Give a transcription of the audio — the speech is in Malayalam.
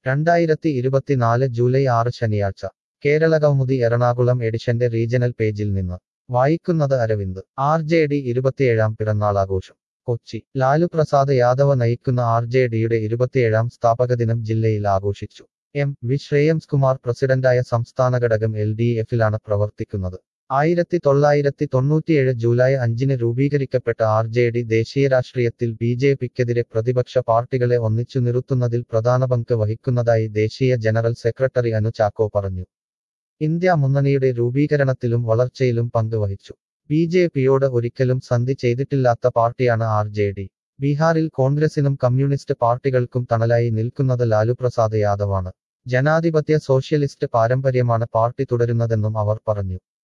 രണ്ടായിരത്തി ഇരുപത്തിനാല് ജൂലൈ ആറ് ശനിയാഴ്ച കേരളകൗമുദി എറണാകുളം എഡിഷന്റെ റീജണൽ പേജിൽ നിന്ന് വായിക്കുന്നത് അരവിന്ദ് ആർ ജെ ഡി ഇരുപത്തിയേഴാം പിറന്നാളാഘോഷം കൊച്ചി ലാലു പ്രസാദ് യാദവ് നയിക്കുന്ന ആർ ജെ ഡിയുടെ ഇരുപത്തിയേഴാം സ്ഥാപകദിനം ജില്ലയിൽ ആഘോഷിച്ചു എം വി ശ്രേയംസ് കുമാർ പ്രസിഡന്റായ സംസ്ഥാന ഘടകം എൽ ഡി എഫിലാണ് പ്രവർത്തിക്കുന്നത് ആയിരത്തി തൊള്ളായിരത്തി തൊണ്ണൂറ്റിയേഴ് ജൂലൈ അഞ്ചിന് രൂപീകരിക്കപ്പെട്ട ആർ ജെ ഡി ദേശീയ രാഷ്ട്രീയത്തിൽ ബി ജെ പിക്കെതിരെ പ്രതിപക്ഷ പാർട്ടികളെ ഒന്നിച്ചു നിർത്തുന്നതിൽ പ്രധാന പങ്ക് വഹിക്കുന്നതായി ദേശീയ ജനറൽ സെക്രട്ടറി അനു ചാക്കോ പറഞ്ഞു ഇന്ത്യ മുന്നണിയുടെ രൂപീകരണത്തിലും വളർച്ചയിലും പങ്കുവഹിച്ചു ബി ജെ പിയോട് ഒരിക്കലും സന്ധി ചെയ്തിട്ടില്ലാത്ത പാർട്ടിയാണ് ആർ ജെ ഡി ബീഹാറിൽ കോൺഗ്രസിനും കമ്മ്യൂണിസ്റ്റ് പാർട്ടികൾക്കും തണലായി നിൽക്കുന്നത് ലാലു പ്രസാദ് യാദവാണ് ജനാധിപത്യ സോഷ്യലിസ്റ്റ് പാരമ്പര്യമാണ് പാർട്ടി തുടരുന്നതെന്നും അവർ പറഞ്ഞു